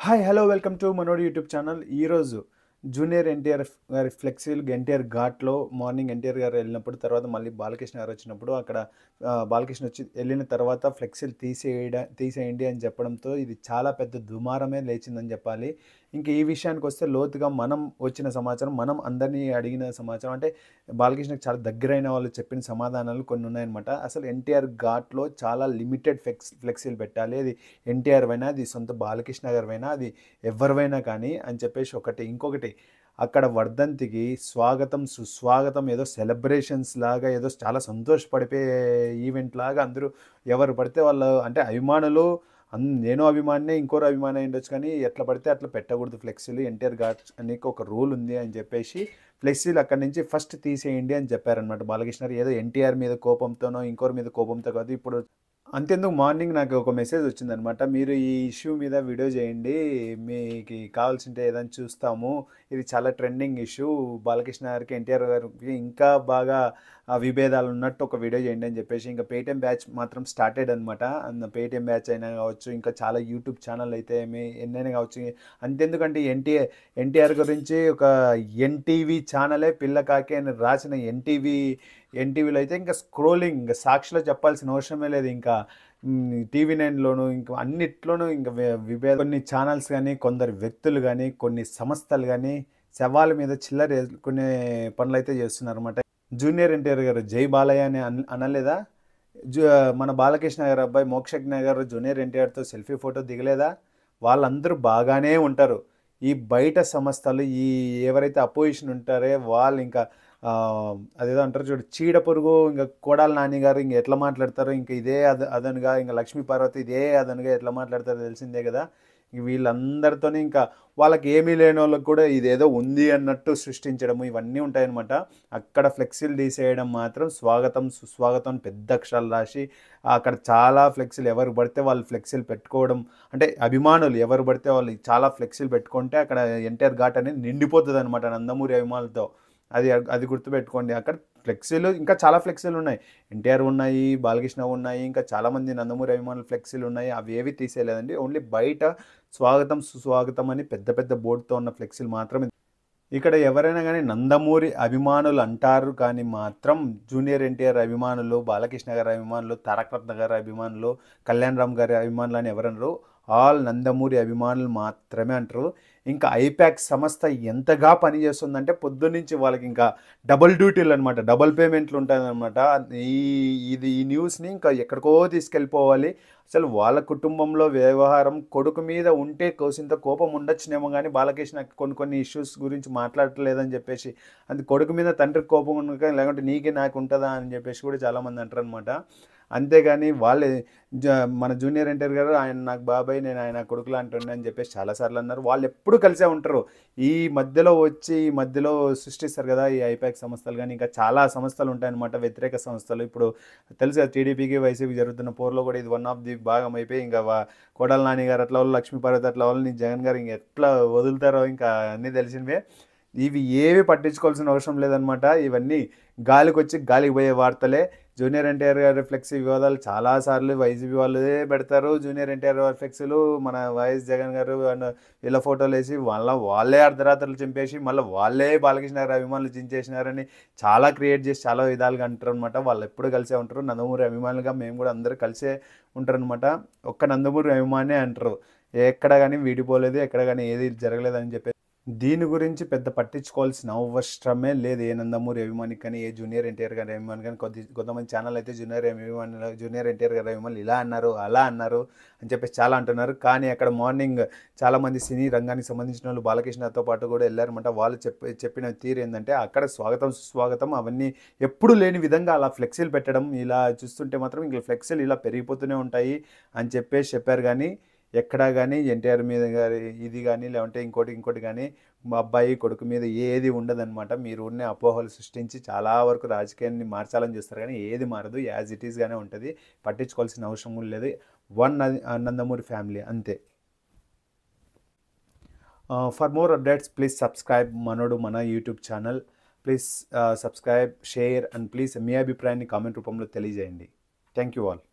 Hi hello welcome to మనోడి YouTube channel ఈరోజు junior NTR గారి ఫ్లెక్సీలు ఎన్టీఆర్ ఘాట్లో మార్నింగ్ ఎన్టీఆర్ గారు వెళ్ళినప్పుడు తర్వాత మళ్ళీ బాలకృష్ణ గారు వచ్చినప్పుడు అక్కడ ఆ, బాలకృష్ణ వచ్చి వెళ్ళిన తర్వాత ఫ్లెక్సీలు తీసేయడ తీసేయండి అని చెప్పడంతో ఇది చాలా పెద్ద దుమారమే లేచిందని చెప్పాలి ఇంకా ఈ విషయానికి వస్తే లోతుగా మనం వచ్చిన సమాచారం మనం అందరినీ అడిగిన సమాచారం అంటే బాలకృష్ణకి చాలా దగ్గరైన వాళ్ళు చెప్పిన సమాధానాలు కొన్ని ఉన్నాయన్నమాట అసలు ఎన్టీఆర్ ఘాట్లో చాలా లిమిటెడ్ ఫ్లెక్స్ ఫ్లెక్సీలు పెట్టాలి అది ఎన్టీఆర్ అయినా అది సొంత బాలకృష్ణ గారివైనా అది ఎవరివైనా కానీ అని చెప్పేసి ఒకటి ఇంకొకటి అక్కడ వర్ధంతికి స్వాగతం సుస్వాగతం ఏదో సెలబ్రేషన్స్ లాగా ఏదో చాలా సంతోషపడిపోయే ఈవెంట్ లాగా అందరూ ఎవరు పడితే వాళ్ళు అంటే అభిమానులు అన్ నేను అభిమానినే ఇంకోరు అభిమాని అయి ఉండొచ్చు కానీ ఎట్లా పడితే అట్లా పెట్టకూడదు ఫ్లెక్సీలు ఎన్టీఆర్ ఘాట్స్ అని ఒక రూల్ ఉంది అని చెప్పేసి ఫ్లెక్సీలు అక్కడి నుంచి ఫస్ట్ తీసేయండి అని చెప్పారనమాట బాలకృష్ణ గారు. ఏదో ఎన్టీఆర్ మీద కోపంతోనో ఇంకోరి మీద కోపంతో కాదు ఇప్పుడు అంతెందుకు మార్నింగ్ నాకు ఒక మెసేజ్ వచ్చిందనమాట మీరు ఈ ఇష్యూ మీద వీడియో చేయండి మీకు కావాల్సింటే ఏదైనా చూస్తాము ఇది చాలా ట్రెండింగ్ ఇష్యూ బాలకృష్ణ గారికి ఎన్టీఆర్ గారికి ఇంకా బాగా ఆ విభేదాలు ఉన్నట్టు ఒక వీడియో చేయండి అని చెప్పేసి ఇంకా పేటిఎం బ్యాచ్ మాత్రం స్టార్టెడ్ అనమాట అన్న పేటిఎం బ్యాచ్ అయినా కావచ్చు ఇంకా చాలా యూట్యూబ్ ఛానల్ అయితే ఏమి ఎన్నైనా కావచ్చు అంతెందుకంటే ఎన్టీఆర్ ఎన్టీఆర్ గురించి ఒక ఎన్టీవీ ఛానలే పిల్లకాకి అని రాసిన ఎన్టీవీ ఎన్టీవీలో అయితే ఇంకా స్క్రోలింగ్ ఇంకా సాక్షిలో చెప్పాల్సిన అవసరమే లేదు ఇంకా టీవీ నైన్లోను ఇంకా అన్నిట్లోనూ ఇంకా వి- విభేద కొన్ని ఛానల్స్ కానీ కొందరు వ్యక్తులు కానీ కొన్ని సంస్థలు కానీ శవాల మీద చిల్లర వేసుకునే పనులు అయితే చేస్తున్నారు అనమాట జూనియర్ ఎన్టీఆర్ గారు జై బాలయ్య అని అన- అనలేదా జు మన బాలకృష్ణ గారు అబ్బాయి మోక్షజ్ఞ గారు జూనియర్ ఎన్టీఆర్తో సెల్ఫీ ఫోటో దిగలేదా వాళ్ళందరూ బాగానే ఉంటారు ఈ బయట సంస్థలు ఈ ఎవరైతే అపోజిషన్ ఉంటారో వాళ్ళు ఇంకా ఆ, అదేదో అంటారు చూడు చీడ పురుగు ఇంకా కోడాల నాని గారు ఇంక ఎట్లా మాట్లాడతారో ఇంకా ఇదే అద అదనుగా ఇంకా లక్ష్మీ పార్వతి ఇదే అదనుగా ఎట్లా మాట్లాడతారో తెలిసిందే కదా ఇంక వీళ్ళందరితోనే ఇంకా వాళ్ళకి ఏమీ లేని వాళ్ళకి కూడా ఇదేదో ఉంది అన్నట్టు సృష్టించడము ఇవన్నీ ఉంటాయన్నమాట అక్కడ ఫ్లెక్సీలు తీసేయడం మాత్రం స్వాగతం సుస్వాగతం అని పెద్ద అక్షరాలు రాసి అక్కడ చాలా ఫ్లెక్సీలు ఎవరు పడితే వాళ్ళు ఫ్లెక్సీలు పెట్టుకోవడం అంటే అభిమానులు ఎవరు పడితే వాళ్ళు చాలా ఫ్లెక్సీలు పెట్టుకుంటే అక్కడ ఎన్టీఆర్ ఘాట్ అనేది నిండిపోతుంది అనమాట నందమూరి అభిమానులతో అది అది గుర్తుపెట్టుకోండి అక్కడ ఫ్లెక్సీలు ఇంకా చాలా ఫ్లెక్సీలు ఉన్నాయి ఎన్టీఆర్ ఉన్నాయి బాలకృష్ణ ఉన్నాయి ఇంకా చాలామంది నందమూరి అభిమానులు ఫ్లెక్సీలు ఉన్నాయి అవి ఏవి తీసేయలేదండి ఓన్లీ బయట స్వాగతం సుస్వాగతం అని పెద్ద పెద్ద బోర్డుతో ఉన్న ఫ్లెక్సీలు మాత్రమే ఇక్కడ ఎవరైనా కానీ నందమూరి అభిమానులు అంటారు కానీ మాత్రం జూనియర్ ఎన్టీఆర్ అభిమానులు బాలకృష్ణ గారి అభిమానులు తారక రత్న గారి అభిమానులు కళ్యాణ్ రామ్ గారి అభిమానులు అని ఎవరన్నారు ఆల్ నందమూరి అభిమానులు మాత్రమే అంటారు ఇంకా ఐపాక్ సంస్థ ఎంతగా పనిచేస్తుందంటే పొద్దున్నుంచి వాళ్ళకి ఇంకా డబుల్ డ్యూటీలు అనమాట డబుల్ పేమెంట్లు ఉంటాయన్నమాట ఈ ఇది ఈ న్యూస్ని ఇంకా ఎక్కడికో తీసుకెళ్ళిపోవాలి అసలు వాళ్ళ కుటుంబంలో వ్యవహారం కొడుకు మీద ఉంటే కోసింత కోపం ఉండొచ్చునేమో కానీ బాలకృష్ణ కొన్ని కొన్ని ఇష్యూస్ గురించి మాట్లాడలేదని చెప్పేసి అది కొడుకు మీద తండ్రికి కోపం ఉండక లేకుంటే నీకే నాకు ఉంటుందా అని చెప్పేసి కూడా చాలామంది అంటారు అనమాట అంతేగాని వాళ్ళే జ- మన జూనియర్ ఎన్టీఆర్ గారు ఆయన నాకు బాబాయ్ నేను ఆయన కొడుకులు అంటుండే అని చెప్పేసి చాలాసార్లు అన్నారు వాళ్ళు ఎప్పుడు కలిసే ఉంటారు ఈ మధ్యలో వచ్చి ఈ మధ్యలో సృష్టిస్తారు కదా ఈ ఐపాక్ సంస్థలు కానీ ఇంకా చాలా సంస్థలు ఉంటాయన్నమాట వ్యతిరేక సంస్థలు ఇప్పుడు తెలుసు కదా టీడీపీకి వైసీపీ జరుగుతున్న పోర్లో కూడా ఇది వన్ ఆఫ్ ది భాగం అయిపోయి ఇంకా వా- కోడల నాని గారు అట్లా వాళ్ళు లక్ష్మీ పార్వతి అట్లా వాళ్ళని జగన్ గారు ఇంక ఎట్లా వదులుతారో ఇంకా అన్నీ తెలిసినవే ఇవి ఏవి పట్టించుకోవాల్సిన అవసరం లేదనమాట ఇవన్నీ గాలికి వచ్చి గాలికి పోయే వార్తలే జూనియర్ ఎన్టీఆర్ గారి ఫ్లెక్సీ వివాదాలు చాలాసార్లు వైసీపీ వాళ్ళే పెడతారు జూనియర్ ఎన్టీఆర్ గారి ఫ్లెక్సీలు మన వైఎస్ జగన్ గారు అండ్ వీళ్ళ ఫోటోలు వేసి వాళ్ళ వాళ్ళే అర్ధరాత్రులు చింపేసి మళ్ళీ వాళ్ళే బాలకృష్ణ గారి అభిమానులు చించేసినారని చాలా క్రియేట్ చేసి చాలా విధాలుగా అంటారు అనమాట వాళ్ళు ఎప్పుడు కలిసే ఉంటారు నందమూరి అభిమానులుగా మేము కూడా అందరూ కలిసే ఉంటారు అనమాట ఒక్క నందమూరి అభిమానే అంటారు ఎక్కడ కానీ వీడిపోలేదు ఎక్కడ కానీ ఏది జరగలేదని చెప్పి దీని గురించి పెద్ద పట్టించుకోవాల్సిన అవసరమే లేదు ఏ నందమూరి అభిమానికి కానీ ఏ జూనియర్ ఎన్టీఆర్ గారి అభిమాని కానీ కొద్ది కొంతమంది ఛానల్ అయితే జూనియర్ అభిమానులు జూనియర్ ఎన్టీఆర్ గారి అభిమానులు ఇలా అన్నారు అలా అన్నారు అని చెప్పేసి చాలా అంటున్నారు కానీ అక్కడ మార్నింగ్ చాలామంది సినీ రంగానికి సంబంధించిన వాళ్ళు బాలకృష్ణతో పాటు కూడా వెళ్ళారన్నమాట వాళ్ళు చెప్పి చెప్పిన తీరు ఏంటంటే అక్కడ స్వాగతం సుస్వాగతం అవన్నీ ఎప్పుడు లేని విధంగా అలా ఫ్లెక్సీలు పెట్టడం ఇలా చూస్తుంటే మాత్రం ఇంకా ఫ్లెక్సీలు ఇలా పెరిగిపోతూనే ఉంటాయి అని చెప్పేసి చెప్పారు కానీ ఎక్కడా కానీ ఎన్టీఆర్ మీద గారి ఇది కానీ లేదంటే ఇంకోటి ఇంకోటి కానీ మా అబ్బాయి కొడుకు మీద ఏది ఉండదన్నమాట మీరు ఉన్న అపోహలు సృష్టించి చాలా వరకు రాజకీయాన్ని మార్చాలని చూస్తారు కానీ ఏది మారదు యాజ్ ఇట్ ఈస్గానే ఉంటుంది పట్టించుకోవాల్సిన అవసరం కూడా లేదు వన్ నందమూరి ఫ్యామిలీ అంతే for more updates please subscribe మనోడు మన YouTube channel please subscribe share and please మీ అభిప్రాయాన్ని కామెంట్ రూపంలో తెలియజేయండి థ్యాంక్ యూ ఆల్